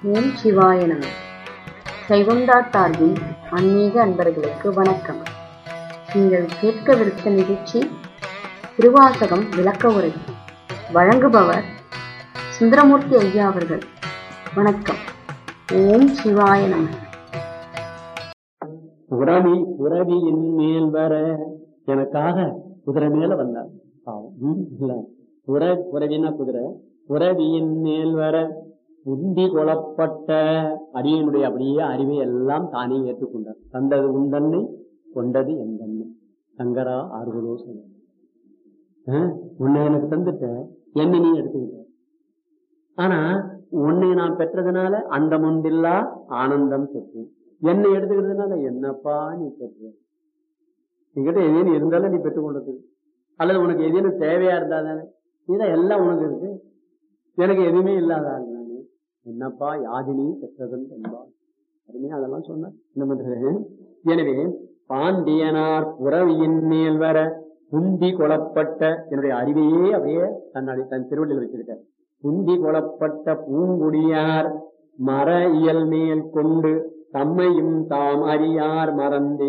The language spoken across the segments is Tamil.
ஓம் சிவாய நம சைவம்டா சார்பின் ஆன்மீக அன்பர்களுக்கு வணக்கம் நீங்கள் கேட்கவிருத்த நிகழ்ச்சி திருவாசகம் விளக்க உரை வழங்குபவர் சுந்தரமூர்த்தி ஐயா அவர்கள் வணக்கம் ஓம் சிவாய நம உறவி உறவியின் மேல் வர எனக்காக குதிரை மேல வந்தார் பாவம். ம், இல்ல உற உறவினா குதிரை உறவியின் மேல் வர உந்தி கொளப்பட்ட அடியனுடைய அப்படியே அறிவை எல்லாம் தானே ஏற்றுக்கொண்டார் தந்தது உந்தன்னை கொண்டது எந்தன்னை சங்கரா ஆறுகளோ சொல்ல உன்னை எனக்கு தந்துட்ட என்னை நீ எடுத்துக்கிட்ட ஆனா உன்னை நான் பெற்றதுனால அண்டம் ஒன்றில்லா ஆனந்தம் பெற்றேன் என்னை எடுத்துக்கிறதுனால என்னப்பா நீ பெற்ற நீங்கிட்ட எதேனும் இருந்தாலும் நீ பெற்றுக்கொண்டது அல்லது உனக்கு எதேனும் தேவையா இருந்தா தானே இதான் எல்லாம் உனக்கு இருக்கு எனக்கு எதுவுமே இல்லாதா நானு என்னப்பா யாதினி பெற்றதன் என்பா அருமையா அதெல்லாம் சொன்ன என்ன பண்றது எனவே பாண்டியனார் புறவியின் மேல் வர குந்தி கொளப்பட்ட என்னுடைய அறிவையே அப்படியே தன்னாடி தன் திருவள்ளில் வச்சிருக்க குந்தி கொளப்பட்ட பூங்குடியார் மர இயல் மேல் கொண்டு தம்மையும் தாம் அறியார் மறந்தே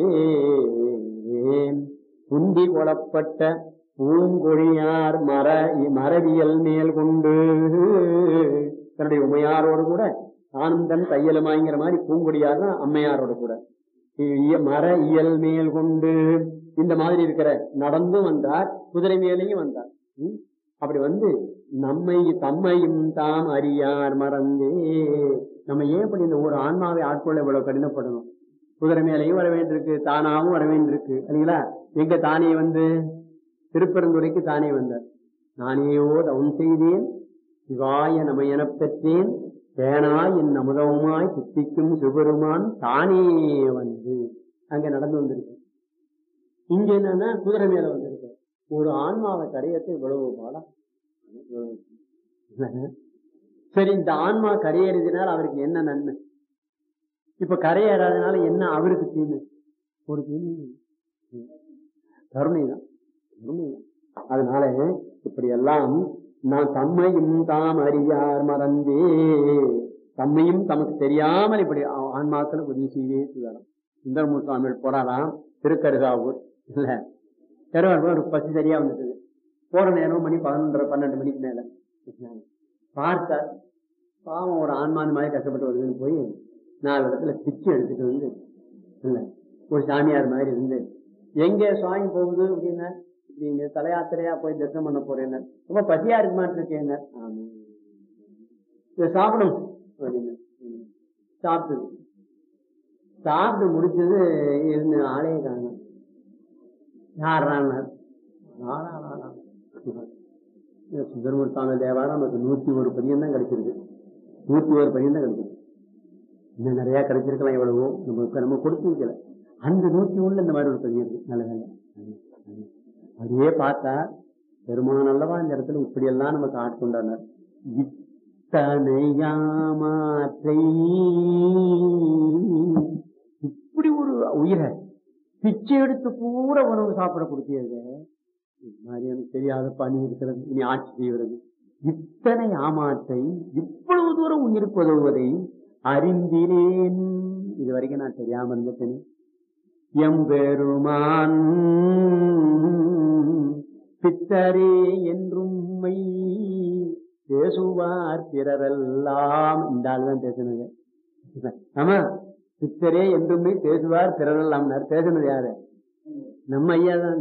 குந்தி கொளப்பட்ட பூங்கொழியார் மர மரவியல் மேல் கொண்டு தன்னுடைய உமையாரோடு கூட தானும் தன் தையலுமாங்கிற மாதிரி பூங்கொடியார் தான் அம்மையாரோட கூட இ- மர இயல் மேல் கொண்டு இந்த மாதிரி இருக்கிற நடந்தும் வந்தார் குதிரை மேலேயும் வந்தார் ம்? அப்படி வந்து நம்மை தம்மையும் தாம் அறியார் மறந்தே நம்ம ஏன் இப்படி இந்த ஒரு ஆன்மாவை ஆட்கொள்ள இவ்வளவு கடினப்படணும் குதிரை மேலேயும் வர வேண்டியிருக்கு தானாவும் வர வேண்டியிருக்கு இல்லைங்களா எங்க தானே வந்து திருப்பெருந்துறைக்கு தானே வந்தார் நானேயோ தவம் செய்தேன் சிவாய நம எனப் பெற்றேன் தேனாய் என் அமுதவுமாய் சித்திக்கும் சிவபெருமான் தானே வந்து அங்க நடந்து வந்திருக்கு இங்க என்னன்னா குதிரை மேல வந்திருக்கு ஒரு ஆன்மாவை கரையத்தை இவ்வளவு பாடா சரி இந்த ஆன்மா கரையேறியதுனால அவருக்கு என்ன நன்மை இப்ப கரையேறாதனால என்ன அவருக்கு தீமை ஒரு தீமை கருணைதான் கருணைதான் அதனால இப்படி எல்லாம் நான் தம்மையும் தாம் அறியார் மறந்தே தம்மையும் தமக்கு தெரியாமல் இப்படி ஆ- ஆன்மாக்களுக்கு உதவி செய்வே செய்யலாம் சுந்தரமூர் சுவாமிகள் போறாராம் திருக்கருகாவூர் இல்ல கருவாடு ஒரு பசி சரியா வந்துட்டது போற நேரம் மணி பதினொன்றரை பன்னெண்டு மணிக்கு மேல பார்த்தார் பாவம் ஒரு ஆன்மான் மாதிரி கஷ்டப்பட்டு வருதுன்னு போய் நாலு இடத்துல பிச்சு எடுத்துட்டு வந்து இல்ல ஒரு சாமியார் மாதிரி இருந்து எங்க சுவாமி போகுது அப்படின்னா நீங்க தலையாத்திரையா போய் தரிசனம் பண்ண போறேன்னு ரொம்ப பசியா இருக்கு மாட்டிருக்கேன் ஆமா இதை சாப்பிடும் அப்படின்னு ம். சாப்பிட்டது சாப்பிட்டு முடிச்சது இருந்து ஆளே காணும் யாரானார் சுந்தரமூர் சுவாமி தேவாரம் நமக்கு நூத்தி ஒரு பதியம் தான் கிடைச்சிருக்கு நூத்தி ஒரு பதியம் தான் கிடைச்சிருக்கு இன்னும் நிறைய கிடைச்சிருக்கலாம் எவ்வளவோ நமக்கு நம்ம கொடுத்து வைக்கல அந்த நூத்தி ஒண்ணுல இந்த மாதிரி ஒரு பதியம் இருக்கு நல்ல வேலை அப்படியே பார்த்தா பெருமான் அல்லவா இந்த இடத்துல இப்படி எல்லாம் நமக்கு ஆட்கொண்டார் இத்தனையாமாற்றை இப்படி ஒரு உயிரை பிச்சை எடுத்து கூட உணவு சாப்பிட கொடுத்தது இது மாதிரி எனக்கு தெரியாத பணி இருக்கிறது இனி ஆட்சி செய்கிறது இத்தனை ஆமாற்றை இவ்வளவு தூரம் உயிருக்கு உதவுவதை அறிந்தினேன் இது வரைக்கும் நான் தெரியாம இருந்துட்டேன் எம்பெருமான் பித்தரே என்றும் உம்மை பேசுவார் பிறரெல்லாம் இந்த ஆள் தான் பேசுனது ஆமா பித்தரே என்றுமே பேசுவார் பிறரெல்லாம் பேசுனது யாரு நம்ம ஐயா தான்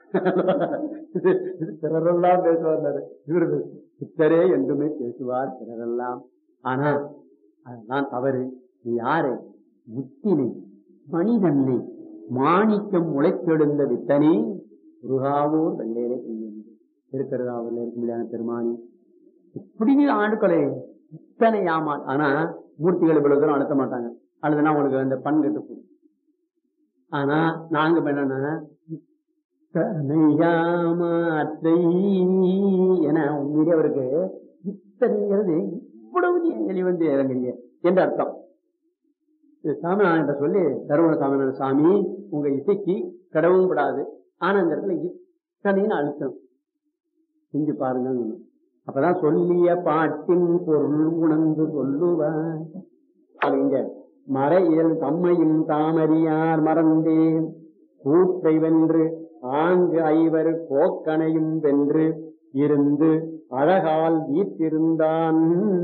பிறரெல்லாம் பேசுவார் இவரு பித்தரே என்றுமே பேசுவார் பிறரெல்லாம் ஆனா அதெல்லாம் தவறு நீ யாரு முத்தினை மனிதன்னை மாணிக்கம் முளைத்தெழுந்த வித்தனே முருகாவூர் வெள்ளையிலே திருக்கருகாவூர்ல இருக்க முடியாத பெருமானி இப்படி ஆண்டுக்களே இத்தனை ஆமா ஆனா மூர்த்திகள் இவ்வளவு தூரம் அழுத்த மாட்டாங்க அழுதுனா உங்களுக்கு அந்த பண் கெட்டு போகும் ஆனா நாங்க இப்ப என்னன்னா இத்தனையாமாற்றை என உண்மையிலே அவருக்கு இத்தனைங்கிறது இவ்வளவு நீ எங்களி வந்து இறங்குறீங்க என்று அர்த்தம் இது சாமி நான் சொல்லி தருமண சாமி சாமி உங்க இசைக்கு கடவும் கூடாது ஆனா இந்த இடத்துல இத்தனைன்னு அழுத்தம் செஞ்சு பாருங்க அப்பதான் சொல்லிய பாட்டின் பொருள் உணர்ந்து சொல்லுவார் அது இங்க மறையியல் தம்மையும் தாமறியார் மறந்தே கூற்றை வென்று ஆங்கு ஐவர் கோக்கனையும் வென்று இருந்து அழகால் வீற்றிருந்தான்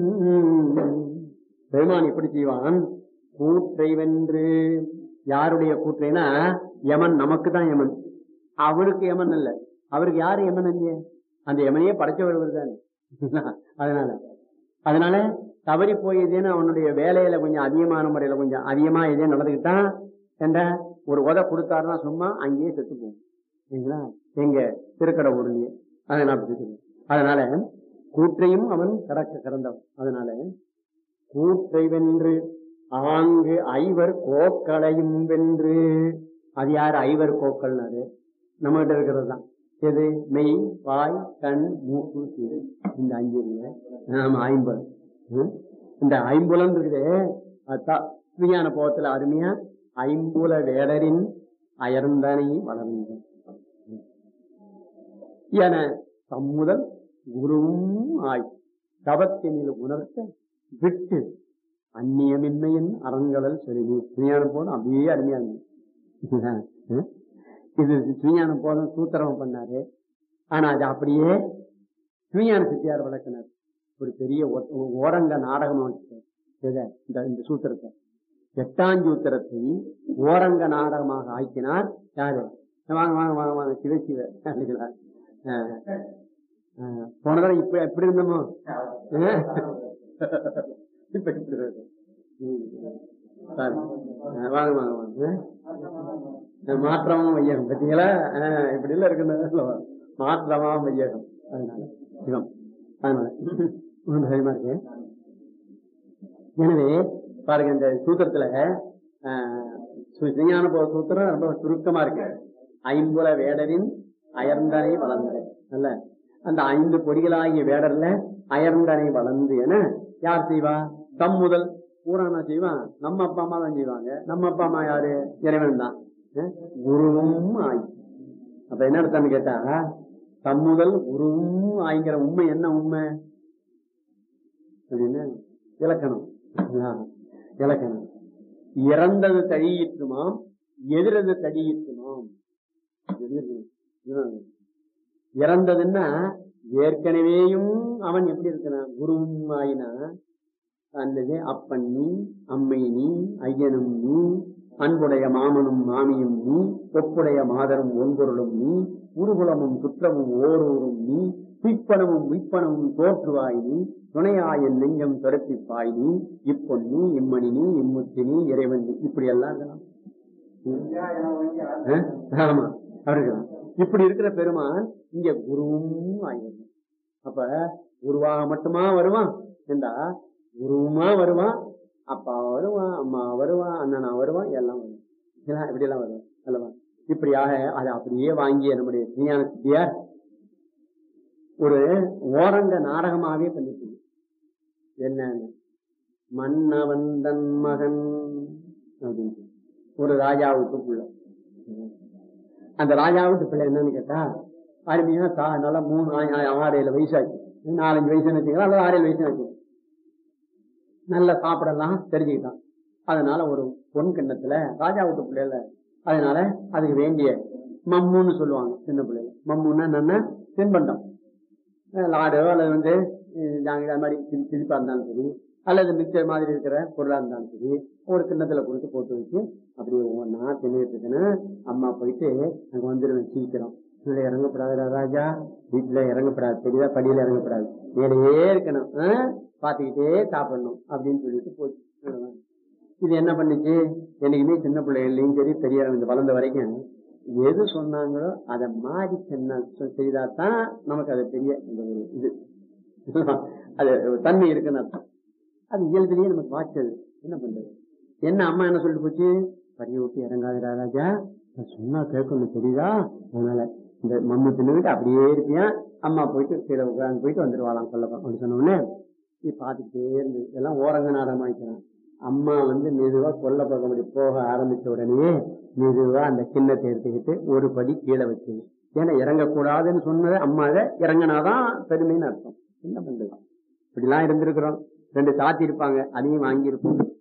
பெருமான் எப்படி செய்வான் கூற்றை வென்று யாருடைய கூற்றைனா யமன் நமக்கு தான் யமன் அவருக்கு யமன் அல்ல அவருக்கு யாரு யமன் இல்லையே அந்த யமனையே படைச்சவர் தானே அதனால அதனால தவறி போய் ஏதேனும் அவனுடைய வேலையில கொஞ்சம் அதிகமான முறையில கொஞ்சம் அதிகமா எதே நடந்துக்கிட்டான் என்ற ஒரு உதை கொடுத்தாருன்னா சும்மா அங்கேயே செத்து போகும் சரிங்களா எங்க திருக்கடை ஊர்லயே அதை நான் அப்படி சொல்லுவேன். அதனால கூற்றையும் அவன் கடக்க கடந்தவன் அதனால கூற்றை வென்று ஆங்கு ஐவர் கோக்களையும் வென்று அது யார் ஐவர் கோக்கள்னாரு நம்ம கிட்ட இருக்கிறது தான் எது மெய் வாய் கண் மூக்கு சீரு இந்த அஞ்சு இல்ல ஆமா ஐம்பது ம்? இந்த ஐம்புலம் இருக்குது அதான் விஞ்ஞான போகத்துல அருமையா ஐம்புல வேடரின் அயர்ந்தனை வளர்ந்த என தம்முதல் குருவும் ஆய் தவத்தினில் உணர்த்த விட்டு அந்நியமின்மையின் அறங்கடல் செலுவி விஞ்ஞான போதும் அப்படியே அருமையா இருந்துச்சு ம்? இது விஞ்ஞான போதும் சூத்திரம் பண்ணாரு ஆனா அது அப்படியே விஞ்ஞான சித்தியார் விளக்குனார் ஒரு பெரிய ஓ- ஓரங்க நாடகம் அமைச்சார் எதை? இந்த இந்த சூத்திரத்தை எட்டாஞ்சூத்திரத்தை ஓரங்க நாடகமாக ஆக்கினார் யாரு வாங்க வாங்க வாங்க வாங்க சிவ சிவ இல்லைங்களா? ஆஹ். ஆஹ். போன தடவை இப்ப எப்படி இருந்தோமோ ஆஹ். இப்ப எப்படி இருக்கு? ம். பாருங்க. ஆஹ் வாங்க வாங்க வாங்க ஆஹ். மாற்றமும் வையகம் பார்த்தீங்களா ஆஹ், இப்படி எல்லாம் இருக்குன்னு மாற்றமா வையகம் அதனால சிவம் அதனால ஒண்ணும் பயமா இருக்கு எனவே பாருங்க இந்த சூத்திரத்துல ஆஹ், சு- விஞ்ஞான போத சூத்திரம் ரொம்ப சுருக்கமா இருக்கு ஐம்புல வேடரின் அயர்ந்தனை வளர்ந்த நல்ல அந்த ஐந்து பொறிகளாகிய வேடர்ல அயர்ந்தனை வளர்ந்து என யார் செய்வா தம் முதல் பூரானா செய்வான் நம்ம அப்பா அம்மா தான் செய்வாங்க நம்ம அப்பா அம்மா யாரு இறைவன் தான் அஹ், குருவும் ஆய் அப்ப என்ன அர்த்தம்னு கேட்டா தம் முதல் குருவும் ஆய்ங்கிற உண்மை என்ன உண்மை அப்படின்னு இலக்கணம் ஆ, இலக்கணம் இறந்தது தழியிற்றுமாம் எதிரது தழியிற்றுமாம் எதிர். இதுதான். இறந்ததுன்னா ஏற்கனவேயும் அவன் எப்படி இருக்கிறான் குருவும் ஆயினா அல்லது அப்பன் நீ அம்மை நீ ஐயனும் நீ அன்புடைய மாமனும் மாமியும் நீ ஒப்புடைய மாதரும் ஒன்பொருளும் நீ உருகுலமும் சுற்றமும் ஓரூரும் நீ துய்ப்பனமும் உய்ப்பனமும் தோற்றுவாய் நீ துணையாயன் நெஞ்சம் துரப்பிப்பாய் நீ இப்பொன்னி இம்மணி நீ இம்முத்தி நீ இறைவன் நீ இப்படி எல்லாம் இருக்கலாம் அஹ்? ஆமா அப்படி இருக்கலாம் இப்படி இருக்கிற பெருமான் இங்க குருவும் ஆயிருந்தான் அப்ப குருவாக மட்டுமா வருவான் என்றா குருவுமா வருவான் அப்பா வருவான் அம்மா வருவான் அண்ணனா வருவான் எல்லாம் வருவான் இதெல்லாம் இப்படி எல்லாம் வருவான் அல்லவா இப்படியாக அதை அப்படியே வாங்கிய நம்முடைய விஞ்ஞான சித்தியார் ஒரு ஓரங்க நாடகமாவே பண்ணிட்டு என்ன மன்னவந்தன் மகன் அப்படின்னு ஒரு ராஜாவுக்கு பிள்ளை அந்த ராஜாவுக்கு பிள்ளை என்னன்னு கேட்டா அருமையா தா நல்லா மூணு ஆ- ஆ- ஆறு ஏழு வயசாச்சு நாலஞ்சு வயசுன்னு வச்சுக்கலாம் அல்லது ஆறு ஏழு வயசுன்னு வச்சுக்கலாம் நல்ல சாப்பிடலாம் தெரிஞ்சுக்கிட்டான் அதனால ஒரு பொன் கிண்ணத்துல ராஜா வீட்டு பிள்ளைல அதனால அதுக்கு வேண்டிய மம்முன்னு சொல்லுவாங்க சின்ன பிள்ளைல மம்முன்னா என்னன்னா தின்பண்டம் அஹ் லாடோ அல்லது வந்து அஹ் ஜாங்கிரி அது மாதிரி சிரி- சிரிப்பா இருந்தாலும் சரி அல்லது மிக்சர் மாதிரி இருக்கிற பொருளா இருந்தாலும் சரி ஒரு கிண்ணத்துல கொடுத்து போட்டு வச்சு அப்படியே ஒவ்வொன்னா தின்னுட்டு இருக்கேன்னு அம்மா போயிட்டு அங்க வந்துருவேன் சீக்கிரம் கீழே இறங்கப்படாதா ராஜா வீட்டுல இறங்கப்படாது தெரியுதா படியில இறங்கப்படாது மேலேயே இருக்கணும் ஆஹ் பாத்துக்கிட்டே சாப்பிடணும் அப்படின்னு சொல்லிட்டு போச்சு அவ்வளவுதான். இது என்ன பண்ணுச்சு என்னைக்குமே சின்ன பிள்ளைகள்லயும் சரி பெரிய இந்த வளர்ந்த வரைக்கும் எது சொன்னாங்களோ அதை மாறி சொன்ன செய்தா தான் நமக்கு அது பெரிய இந்த ஒரு இது அது ஒரு தன்மை இருக்குன்னு அர்த்தம் அது இயல்பிலேயே நமக்கு வாய்ச்சது என்ன பண்றது என்ன அம்மா என்ன சொல்லிட்டு போச்சு படியை விட்டு இறங்காதடா ராஜா நான் சொன்னா கேட்கணும் தெரியுதா அதனால இந்த மம்மு தின்னுகிட்டு அப்படியே இருப்பியா அம்மா போயிட்டு கீழே உட்காந்து போயிட்டு வந்துருவாளாம் சொல்லப்போம் அப்படி சொன்ன உடனே நீ பார்த்துக்கிட்டே இருந்து எல்லாம் ஓரங்க நாடகம் ஆயிக்கிறான் அம்மா வந்து மெதுவா கொல்ல பக்கம் அப்படி போக ஆரம்பிச்ச உடனே மெதுவா அந்த கிண்ணத்தை எடுத்துக்கிட்டு ஒரு படி கீழே வச்சு ஏன்னா இறங்கக்கூடாதுன்னு சொன்னது அம்மாவை இறங்கினாதான் பெருமைன்னு அர்த்தம் என்ன பண்றது இப்படிலாம் இருந்திருக்கிறோம் ரெண்டு சாத்தி இருப்பாங்க அதையும் வாங்கியிருப்போம்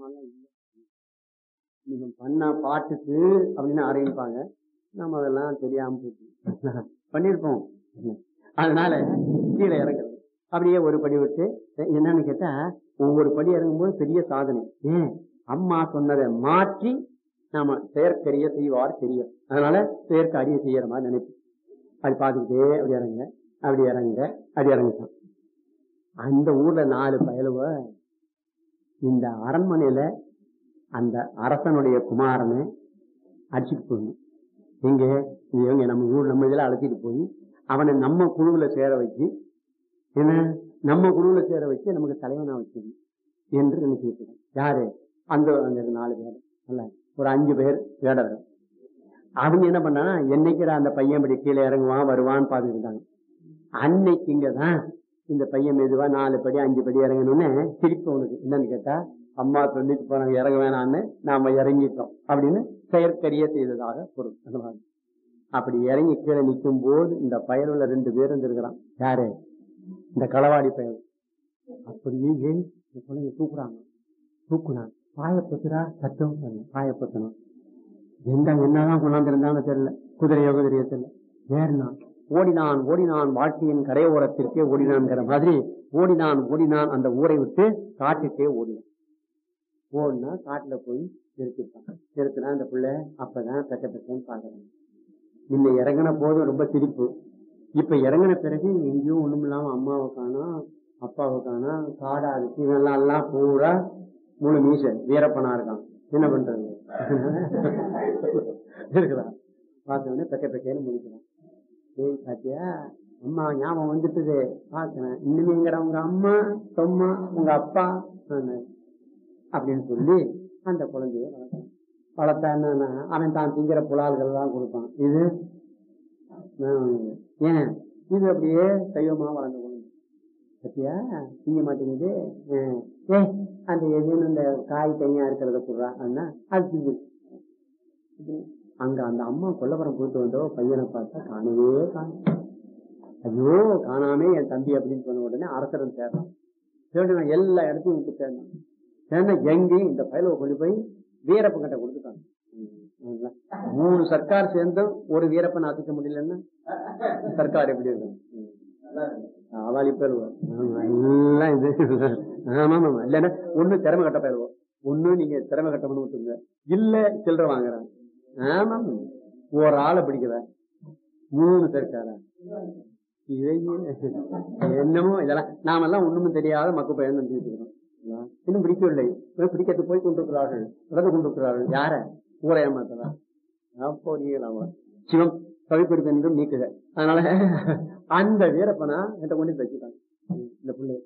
மாதிரிலாம் இல்லை நீங்க பண்ண பாட்டுக்கு அப்படின்னு ஆரம்பிப்பாங்க நம்ம அதெல்லாம் தெரியாம போச்சு பண்ணிருப்போம் அதனால கீழே இறங்குறது அப்படியே ஒரு படி விட்டு என்னன்னு கேட்டா ஒவ்வொரு படி இறங்கும்போது பெரிய சாதனை ஏன் அம்மா சொன்னதை மாற்றி நாம செயற்கரிய செய்வார் தெரியும் அதனால செயற்கை அரிய செய்யற மாதிரி நினைப்போம் அப்படி பார்த்துக்கிட்டே அப்படி இறங்க அப்படி இறங்க அப்படி இறங்கிட்டான் அந்த ஊர்ல நாலு பயலுவ இந்த அரண்மனையில அந்த அரசனுடைய குமாரனை அடிச்சுட்டு போகணும் எங்க இவங்க நம்ம ஊர் நம்ம இதுல அழைச்சிட்டு போய் அவனை நம்ம குழுவுல சேர வச்சு என்ன நம்ம குழுவுல சேர வச்சு நமக்கு தலைவனா வச்சிருக்கணும் என்று நினைச்சிட்டு யாரு அந்த அந்த நாலு பேர் அல்ல ஒரு அஞ்சு பேர் வேடர்கள் அவங்க என்ன பண்ணா என்னைக்கு அந்த பையன் இப்படி கீழே இறங்குவான் வருவான்னு பார்த்துட்டு இருந்தாங்க அன்னைக்கு இங்கதான் இந்த பையன் மெதுவா நாலு படி அஞ்சு படி இறங்கணும்னு திருப்பி உனக்கு என்னன்னு கேட்டா அம்மா சொல்லிட்டு போனாங்க இறங்க வேணான்னு நாம இறங்கிட்டோம் அப்படின்னு செயற்கரிய செய்ததாக பொருள் அந்த மாதிரி. அப்படி இறங்கி கீழே நிற்கும் போது இந்த பயனுள்ள ரெண்டு பேர் இருந்திருக்கிறான் யாரு இந்த களவாடி பயல் அப்படியே ஏன் இந்த குழந்தைய தூக்குறாங்க தூக்குனா பாயப்பத்துரா சட்டம் பாயப்பத்தணும் எந்த என்னதான் கொண்டாந்துருந்தான்னு தெரியல குதிரையோ குதிரையோ தெரியல ஏறினான் ஓடினான் ஓடினான் வாழ்க்கையின் கரையோரத்திற்கே ஓடினான்ங்கிற மாதிரி ஓடினான் ஓடினான் அந்த ஊரை விட்டு காட்டுக்கே ஓடினான் ஓடினா காட்டுல போய் நிறுத்திட்டான் நிறுத்தினா அந்த பிள்ளை அப்பதான் பெக்க பெக்கன்னு பாக்குறாங்க முன்ன இறங்கின போது ரொம்ப சிரிப்பு இப்ப இறங்கின பிறகு எங்கேயும் ஒண்ணும் இல்லாம அம்மாவை காணோம் அப்பாவை காணோம் காடா இருக்கு இவெல்லாம் எல்லாம் பூரா முழு மீச வீரப்பனா இருக்கான் என்ன பண்றது இருக்குதா பார்த்த உடனே பெக்க பெக்கேன்னு முடிக்கிறான் ஏய் பாத்தியா அம்மா ஞாபகம் வந்துட்டுது பாக்குறேன் இன்னுமேங்கிற உங்க அம்மா சொம்மா உங்க அப்பா சொன்னாரு. அப்படின்னு சொல்லி அந்த குழந்தைய வளர்த்தான் வளர்த்தா என்னன்னா அவன் தான் திங்கிற புலால்கள் எல்லாம் கொடுப்பான் இது ஹம், ஏன் இது அப்படியே சைவமா வளர்ந்த குழந்தை பத்தியா திங்க மாட்டேங்குது ஹம், ஏ அந்த எதுன்னு இந்த காய் தனியா இருக்கிறத கொடுறா அப்படின்னா அது திங்கு அங்க அந்த அம்மா கொல்லப்புறம் போயிட்டு வந்தோ பையனை பார்த்தா காணவே காணும் ஐயோ காணாமே என் தம்பி அப்படின்னு சொன்ன உடனே அரசரன் தேடுறான் தேடி நான் எல்லா இடத்தையும் விட்டு தேடினான் தேடினா எங்கேயும் இந்த பயலுவை கொண்டு போய் வீரப்பன் கிட்ட கொடுத்துட்டாங்க ம், மூணு சர்க்கார் சேர்ந்தும் ஒரு வீரப்பன் அசைக்க முடியலன்னா சர்க்கார் எப்படி இருக்கும் ம். அவாளி பேருவோம் எல்லாம் இது ஆமா ஆமா இல்லைன்னா ஒண்ணு திறமை கட்ட போயிருவோம் ஒண்ணு நீங்க திறமை கட்டணும்னு விட்டுருங்க இல்ல சில்லற வாங்குறாங்க ஆமா ஒரு ஆளை பிடிக்கிற மூணு சர்க்காரா இவங்க என்னமோ இதெல்லாம் நாமெல்லாம் ஒண்ணுமே தெரியாத மக்கு பையன் நினைச்சிட்டு இருக்கிறோம் இன்னும் பிடிக்கவில்லை இவன் பிடிக்கிறது போய் கொண்டிருக்கிறார்கள் நடந்து கொண்டிருக்கிறார்கள் யார ஊரை ஏமாத்ததா அப்போ நீங்களாம் சிவம் தவிப்பிற்கு என்றும் நீக்குக அதனால அந்த வீரப்பனா என்கிட்ட கொண்டு போய் வச்சுட்டாங்க இந்த பிள்ளை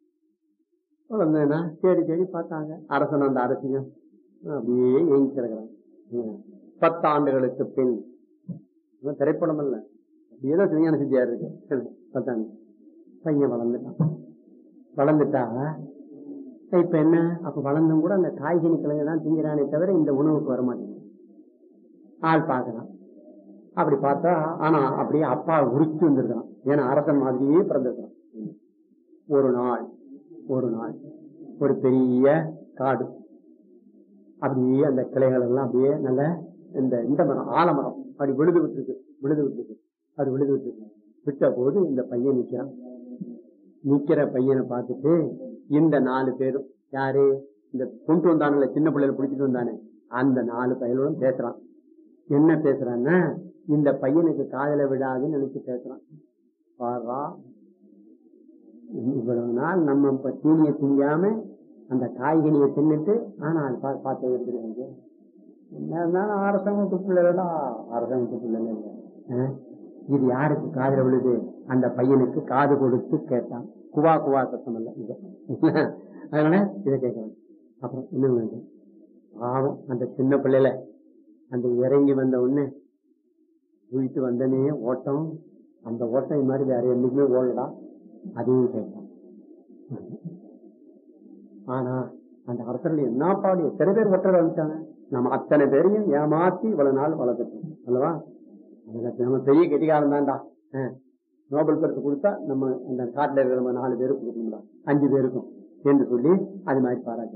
வந்தேன்னா தேடி தேடி பார்த்தாங்க அரசன் அந்த அரசியும் அப்படியே ஏங்கி கிடக்குறாங்க ம். பத்து ஆண்டுகளுக்கு பின் இது திரைப்படம் அல்ல ஏதோ சிவஞான சித்தியா இருக்கு பத்தாண்டு பையன் வளர்ந்துட்டான் வளர்ந்துட்டா இப்ப என்ன அப்ப வளர்ந்தும் கூட அந்த காய்கறி கிழங்கு தான் திங்கிறானே தவிர இந்த உணவுக்கு வர மாட்டேங்குது ஆள் பார்க்கறான் அப்படி பார்த்தா ஆனா அப்படியே அப்பா உரிச்சு வந்திருக்கிறான் ஏன்னா அரசன் மாதிரியே பிறந்திருக்கிறான் ஒரு நாள் ஒரு நாள் ஒரு பெரிய காடு அப்படியே அந்த கிளைகள் எல்லாம் அப்படியே நல்ல இந்த இந்த மரம் ஆலமரம் அப்படி விழுது விட்டுருக்கு விழுது விட்டுருக்கு அப்படி விழுது விட்டுருக்கு விட்ட போது இந்த பையன் நிக்கிறான் நிக்கிற பையனை பார்த்துட்டு இந்த நாலு பேரும் யாரு இந்த கொண்டு வந்தானுல சின்ன பிள்ளைகளை பிடிச்சிட்டு வந்தானே அந்த நாலு பையனோடும் பேசுறான் என்ன பேசுறான்னா இந்த பையனுக்கு காதல விடாதுன்னு நினைச்சு பேசுறான் பாரா இவ்வளவு நாள் நம்ம இப்ப தீனியை திங்காம அந்த காய்கனியை தின்னுட்டு ஆனா அது பா- பார்த்து எடுத்துருவாங்க என்ன அரசாங்கத்து பிள்ளைடா அரசாங்கத்து பிள்ளை இல்லை ஆ? இது யாருக்கு காதுல விழுது அந்த பையனுக்கு காது கொடுத்து கேட்டான் குவா குவா சத்தம் இல்ல இது அதனால இதை கேட்கலாம் அப்புறம் இன்னும் வேண்டும் பாவம் அந்த சின்ன பிள்ளைல அந்த இறங்கி வந்த உடனே போயிட்டு வந்தனே ஓட்டம் அந்த ஓட்டம் இது மாதிரி வேற என்னைக்குமே ஓடலடா அதையும் கேட்டான் ஆனா அந்த அரசர்கள் என்ன பாடு எத்தனை பேர் ஒட்டர வந்துட்டாங்க நம்ம அத்தனை பேரையும் ஏமாத்தி இவ்வளவு நாள் வளர்த்துட்டோம் அல்லவா அதுல நம்ம பெரிய கெட்டிக்காரன் தான்டா ஆ. நோபல் பரிசு கொடுத்தா நம்ம அந்த காட்டுல இருக்கிற நம்ம நாலு பேருக்கு கொடுக்கணும்டா அஞ்சு பேருக்கும் என்று சொல்லி அது மாதிரி பாராட்டு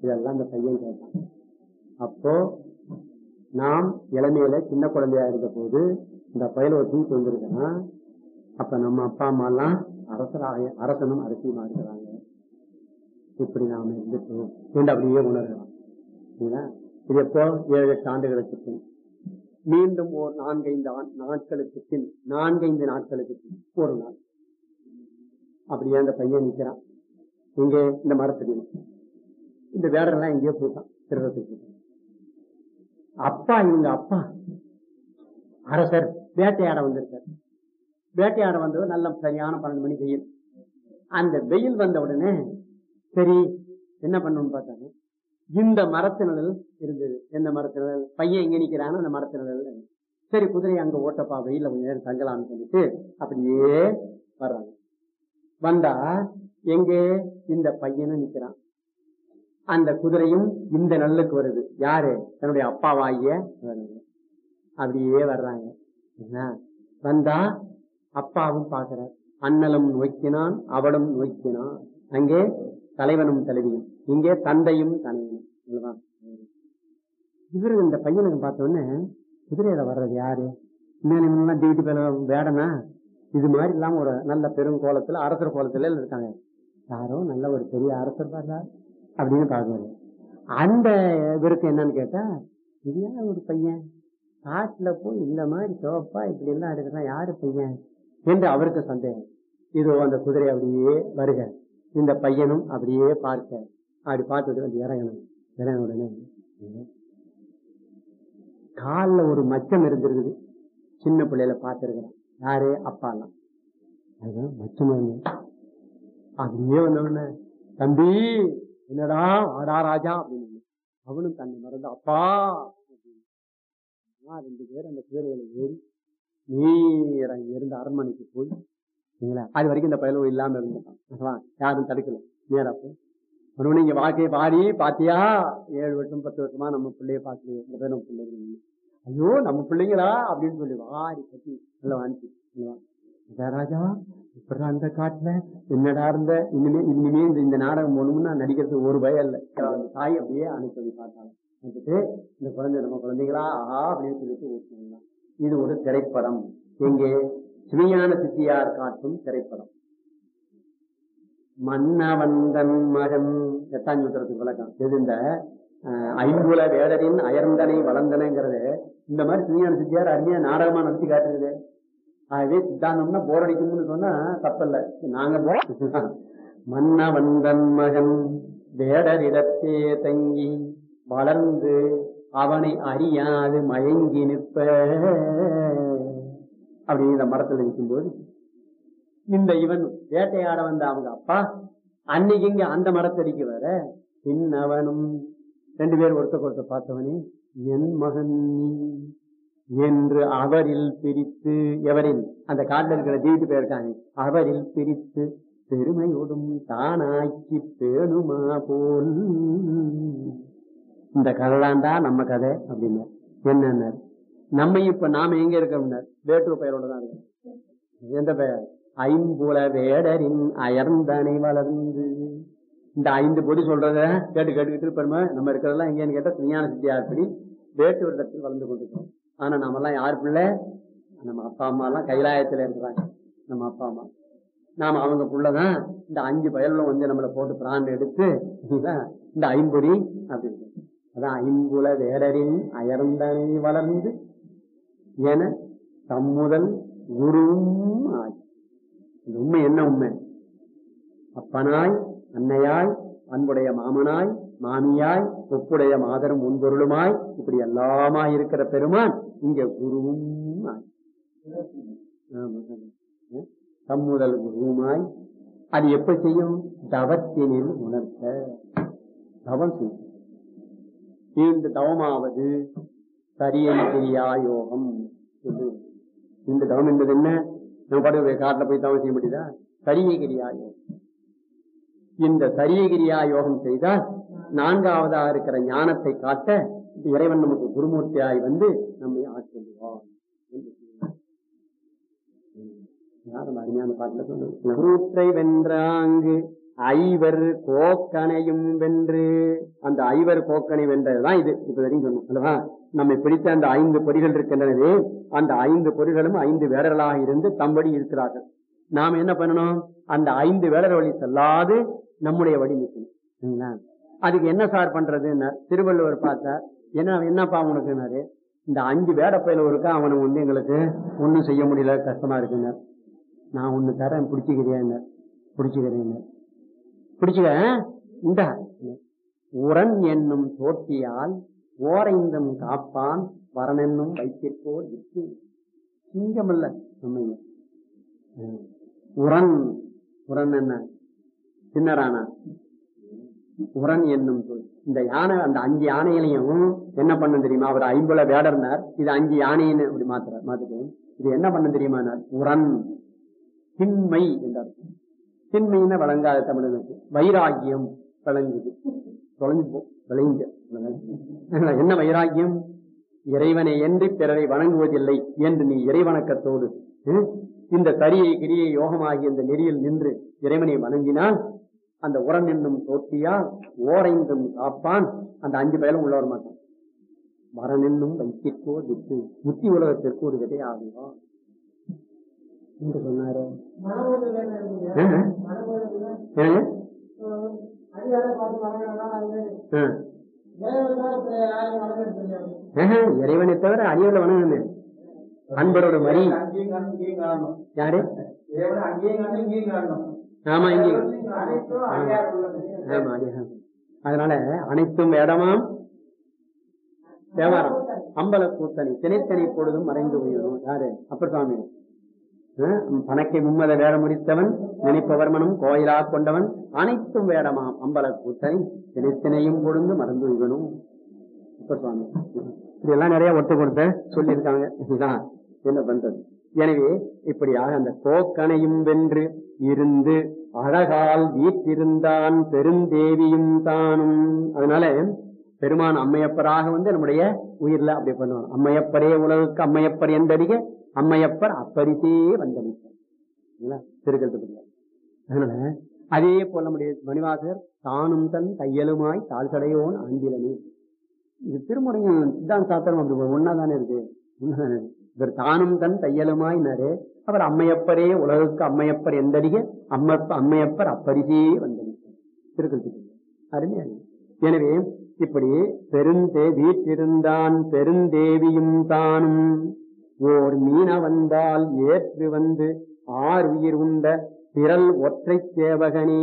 இதெல்லாம் அந்த பையன் கேட்டான் அப்போ நாம் இளமையில சின்ன குழந்தையா இருந்த போது இந்த பயில ஒரு தூக்கி வந்திருக்கான் அப்ப நம்ம அப்பா அம்மா எல்லாம் அரசராக அரசனும் அரசியுமா இருக்கிறாங்க இப்படி நாம இருந்துட்டோம் என்று அப்படியே உணர்கிறோம் சரிங்களா? இது எப்போ ஏழு எட்டு ஆண்டுகளுக்கு பின் மீண்டும் ஓர் நான்கைந்து ஆண்- நாட்களுக்கு பின் நான்கைந்து நாட்களுக்கு பின் ஒரு நாள் அப்படியே அந்த பையன் நிக்கிறான் இங்கே இந்த மரத்தடியில் இந்த வேடெல்லாம் எங்கேயோ போட்டான் திருடத்துக்கு அப்பா இவங்க அப்பா அரசர் வேட்டையாட வந்திருக்கார் வேட்டையாட வந்தவர் நல்ல சரியான பன்னெண்டு மணி வெயில் அந்த வெயில் வந்த உடனே சரி என்ன பண்ணணும்னு பார்த்தாங்க இந்த மரத்து நிழல் இருந்தது எந்த மரத்து நிழல் பையன் எங்க நிக்கிறான்னு அந்த மரத்து நிழல் சரி குதிரை அங்க ஓட்டப்பா வெயில கொஞ்ச நேரம் தங்கலாம்னு சொல்லிட்டு அப்படியே வர்றாங்க வந்தா எங்கே இந்த பையனும் நிக்கிறான் அந்த குதிரையும் இந்த நல்லுக்கு வருது யாரு தன்னுடைய அப்பாவாகிய இவனுங்க. அப்படியே வர்றாங்க என்ன? வந்தா அப்பாவும் பார்க்கிறார் அண்ணலும் நோக்கினான் அவளும் நோக்கினான் அங்கே தலைவனும் தலைவியும் இங்கே தந்தையும் தனைவனும் அல்லவா? இவரு இந்த பையனுக்கு பார்த்த உடனே குதிரையில வர்றது யாரு மேல இவங்கெல்லாம் டியூட்டி பேல வேடனா இது மாதிரி இல்லாம ஒரு நல்ல பெரும் கோலத்துல அரசர் கோலத்துல இருக்காங்க யாரோ நல்ல ஒரு பெரிய அரசர் பாருடா அப்படின்னு பாக்குறாரு அந்த இவருக்கு என்னன்னு கேட்டா இது ஏன் ஒரு பையன் காட்டுல போய் இந்த மாதிரி சிவப்பா இப்படி எல்லாம் எடுக்கிறான் யாரு பையன் என்று அவருக்கு சந்தேகம் இதோ அந்த குதிரை அப்படியே வருக இந்த பையனும் அப்படியே பார்க்க அப்படி பார்த்துட்டு வந்து இறங்கணும் இறங்கின உடனே காலில் ஒரு மச்சம் இருந்திருக்குது சின்ன பிள்ளையில பார்த்திருக்கிறான் யாரு அப்பாலாம் அதுதான் மச்சம் வந்து அப்படியே வந்தவன தம்பி என்னடா வாடா ராஜா அப்படின்னு அவனும் தன்னை மறந்து அப்பா அப்படின்னு. நான் ரெண்டு பேரும் அந்த குதிரையில ஏறி நேரா இங்க இருந்து அரண்மனைக்கு போய் சரிங்களா அது வரைக்கும் இந்த பயலவு இல்லாம இருந்துட்டான் அதுவா? யாரும் தடுக்கல நேரா போய் மறுபடியும் இங்க வாக்கே பாடி பாத்தியா ஏழு வருஷம் பத்து வருஷமா நம்ம பிள்ளைய பார்க்கலையே இந்த பேர் நம்ம பிள்ளைங்க ஐயோ நம்ம பிள்ளைங்களா அப்படின்னு சொல்லி வாரி கட்டி நல்லா வாங்கி ராஜா இப்ப அந்த காட்டுல என்னடா இருந்த இனிமே இனிமே இந்த இந்த நாடகம் போகணும்னா நடிக்கிறது ஒரு பயம் இல்ல அந்த தாய் அப்படியே அனுப்பி பார்த்தாங்க வந்துட்டு இந்த குழந்தை நம்ம குழந்தைகளா ஆஹா அப்படின்னு சொல்லிட்டு ஊட்டினாங்க இது ஒரு திரைப்படம் எங்கே சிவஞான சித்தியார் காட்டும் திரைப்படம் மன்னவந்தன் மகன் எட்டாம் சூத்திரத்துக்கு விளக்கம் எது இந்த அஹ், ஐம்புல வேடரின் அயர்ந்தனை வளர்ந்தனைங்கிறது இந்த மாதிரி சிவஞான சித்தியார் அருமையா நாடகமா நடத்தி காட்டுறது ஆகவே சித்தாந்தம்னா போர் அடிக்கும்னு சொன்னா தப்பல்ல நாங்க போ- மன்னவந்தன் மகன் வேடரிடத்தே தங்கி வளர்ந்து அவனை அறியாது மயங்கி நிற்ப அப்படி இந்த மரத்துல நிற்கும்போது இந்த இவன் வேட்டையாட வந்த அவங்க அப்பா அன்னைக்கு இங்க அந்த மரத்தடிக்கு வர பின்னவனும் ரெண்டு பேர் ஒருத்தர் ஒருத்தர் பார்த்தவனே என் மகன் நீ என்று அவரில் பிரித்து எவரில் அந்த காட்டில் இருக்கிற தீட்டு போயிருக்காங்க அவரில் பிரித்து பெருமையோடும் தானாக்கி பேணுமா போல் இந்த கதைதான்டா நம்ம கதை அப்படின்னு என்ன நம்ம இப்ப நாம எங்க இருக்கோம்னார் வேட்டுவ பெயரோட தான் இருக்கோம் எந்த பெயர் ஐம்புல வேடரின் அயர்ந்தனை வளர்ந்து இந்த ஐந்து பொடி சொல்றத கேட்டு கேட்டுக்கிட்டு இருப்போமே நம்ம இருக்கிறதெல்லாம் எங்கேன்னு கேட்டா விஞ்ஞான சித்தியார்படி வேட்டு வருடத்தில் வளர்ந்து கொண்டிருக்கோம் ஆனா நம்ம எல்லாம் யார் பிள்ளை நம்ம அப்பா அம்மா எல்லாம் கைலாயத்துல இருக்கிறாங்க நம்ம அப்பா அம்மா நாம அவங்க புள்ளதான் இந்த அஞ்சு பயலும் வந்து நம்மளை போட்டு பிரான் எடுத்து சரிங்களா, இந்த ஐம்பொறி அப்படின்னு அதான் ஐம்புல வேடரின் அயர்ந்தனை வளர்ந்து என தம்முதல் குருவும் ஆகி இந்த உண்மை என்ன உண்மை அப்பனாய் அன்னையாய் அன்புடைய மாமனாய் மாமியாய் ஒப்புடைய மாதரும் முன்பொருளுமாய் இப்படி எல்லாமாய் இருக்கிற பெருமான் இங்க குருவும் ஆகி. ஆமா, ஆமா. அஹ் தம்முதல் குருவுமாய் அது எப்ப செய்யும் தவத்தினில் உணர்த்த தவம் செய்யும் இந்த தவமாவது சரியன் கிரியா யோகம் என்று. இந்த தவம் என்பது என்ன நம்ம பாட்டு காட்டில் போய் தவம் செய்ய முடியுதா சரிய கிரியா யோகம் இந்த சரிய கிரியா யோகம் செய்தால் நான்காவதா இருக்கிற ஞானத்தை காட்ட இறைவன் நமக்கு குருமூர்த்தியாய் வந்து நம்மை ஆட்கொள்வார் என்று சொன்னார். யாரும் அருமையான பாட்டுல சொல்லுங்க கூற்றை வென்றாங்கு ஐவர் கோக்கனையும் வென்று அந்த ஐவர் கோக்கனை வென்றதுதான் இது இப்ப வரையும் சொன்னோம் அல்லவா நம்மை பிடித்த அந்த ஐந்து பொறிகள் இருக்கின்றனவே அந்த ஐந்து பொறிகளும் ஐந்து வேடர்களாக இருந்து தம்படி இருக்கிறார்கள் நாம் என்ன பண்ணணும் அந்த ஐந்து வேடர் வழி செல்லாது நம்முடைய வழி நிற்கணும் சரிங்களா? அதுக்கு என்ன சார் பண்றதுன்னு திருவள்ளுவர் பார்த்தா என்ன என்னப்பா உனக்குனாரு இந்த அஞ்சு வேட பயில இருக்கா அவனை வந்து எங்களுக்கு ஒண்ணும் செய்ய முடியல கஷ்டமா இருக்குங்க நான் ஒண்ணு தரேன் பிடிச்சிக்கிறேன் பிடிச்சிக்கிறேன் பிடிச்சுக்க இந்த உரன் என்னும் தோட்டியால் ஓரைந்தும் காப்பான் வரனென்னும் வைத்திருப்போர் விட்டு சிங்கமல்ல நம்ம உரன் உரன் என்ன சின்னரானா உரன் என்னும் சொல் இந்த யானை அந்த அஞ்சு யானைகளையும் என்ன பண்ண தெரியுமா அவர் ஐம்புல வேடர்னார் இது அஞ்சு யானைன்னு அப்படி மாத்துற மாத்துட்டு இது என்ன பண்ண தெரியுமா உரன் திண்மை என்றார் திண்மைன்னு வழங்காத தமிழனுக்கு வைராகியம் வழங்குது தொலைஞ்சு போ விளைஞ்ச என்ன வைராகியம் இறைவனை என்று பிறரை வணங்குவதில்லை என்று நீ இறைவணக்கத்தோடு ம், இந்த தரியை கிரியை யோகமாகிய இந்த நெறியில் நின்று இறைவனை வணங்கினால் அந்த உரம் என்னும் தோட்டியா ஓரைந்தும் காப்பான் அந்த அஞ்சு பயலும் உள்ள வர மாட்டான் வரன் என்னும் வைத்திற்கோ திட்டு முத்தி உலகத்திற்கு ஒரு விதை ஆகுவா என்று சொன்னாரு ஆஹ். ஏங்க? ஆஹ். ஆஹ், இறைவனை தவிர அடியோட வணங்குங்க அன்பரோட மறி யாரு ஆமா இங்கே ஆமா அடியார். அதனால அனைத்தும் வேடமாம் தேவாரம் அம்பல கூத்தணி திணைத்தனி பொழுதும் மறைந்து போயிடும் யாரு அப்பர் சுவாமி ஆஹ், பணக்கை மும்மத வேடம் முடித்தவன் நினைப்பவர்மனும் கோயிலா கொண்டவன் அனைத்தும் வேடமாம் அம்பல கூத்தணி திணைத்தினையும் பொழுது மறந்து வைக்கணும் அப்பர் சுவாமி இதெல்லாம் நிறைய ஒட்டு கொடுத்த சொல்லியிருக்காங்க இதுதான் என்ன பண்றது எனவே இப்படியாக அந்த கோக்கனையும் வென்று இருந்து அழகால் வீற்றிருந்தான் பெருந்தேவியும் தானும் அதனால பெருமான் அம்மையப்பராக வந்து நம்முடைய உயிர்ல அப்படி பண்ணுவான் அம்மையப்பரே உலகுக்கு அம்மையப்பர் என்றடிக அம்மையப்பர் அப்பரிசே வந்தளிப்பார் திருக்கல்புல அதனால அதே போல நம்முடைய மணிவாசகர் தானும் தன் தையலுமாய் தாழ்சடையோன் ஆண்டிலனே இது திருமுறையும் சித்தாந்த சாத்திரம் அப்படி ஒன்னா தானே இருக்கு ஒண்ணாதானே இருக்கு. இவர் தானும் தன் தையலுமாயினாரு அவர் அம்மையப்பரே உலகுக்கு அம்மையப்பர் எந்தடிக அம்மப்ப அம்மையப்பர் அப்பரிசே வந்தளிப்பார் திருக்கல்புல அருமையா இருக்கு. எனவே இப்படி பெருந்தே வீற்றிருந்தான் பெருந்தேவியும் தானும் ஓர் மீன வந்தால் ஏற்று வந்து ஆர் உயிர் உண்ட திரள் ஒற்றை சேவகனே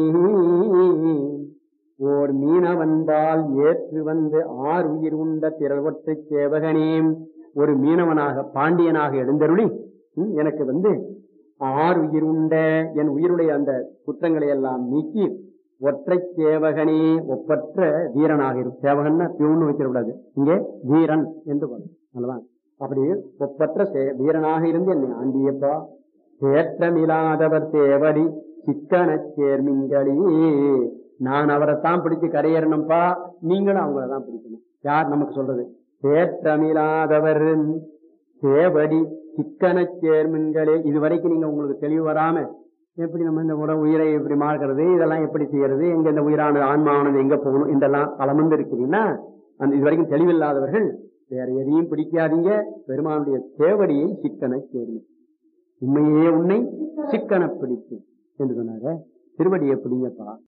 ஓர் மீன வந்தால் ஏற்று வந்து ஆர் உயிர் உண்ட திரள் ஒற்றை சேவகனே ஒரு மீனவனாக பாண்டியனாக எழுந்தருளி ம், எனக்கு வந்து ஆர் உயிர் உண்ட என் உயிருடைய அந்த குற்றங்களை எல்லாம் நீக்கி ஒற்றை சேவகனே ஒப்பற்ற வீரனாக இருக்கும் சேவகன்னா பியூன்னு வச்சிடக்கூடாது இங்கே வீரன் என்று வரும் அல்லவா அப்படி ஒப்பற்ற சே- வீரனாக இருந்து என்னை ஆண்டியப்பா தேற்றமில்லாதவர் தேவடி சிக்கன சேர்மிங்களே நான் அவரைத்தான் பிடிச்சு கரையேறணும்ப்பா நீங்களும் அவங்கள தான் பிடிக்கணும் யார் நமக்கு சொல்றது தேற்றமில்லாதவர் தேவடி சிக்கன சேர்மின்களே இதுவரைக்கும் நீங்க உங்களுக்கு தெளிவு வராம எப்படி நம்ம இந்த உட உயிரை எப்படி மாறுகிறது இதெல்லாம் எப்படி செய்யறது எங்க இந்த உயிரானது ஆன்மாவானது எங்க போகணும் இதெல்லாம் பலமந்து இருக்கிறீங்கன்னா அந்த இதுவரைக்கும் தெளிவில்லாதவர்கள் வேற எதையும் பிடிக்காதீங்க பெருமானுடைய தேவடியை சிக்கன சேர்மி உண்மையே உன்னை சிக்கன பிடித்து என்று சொன்னாங்க திருவடியை பிடிங்கப்பா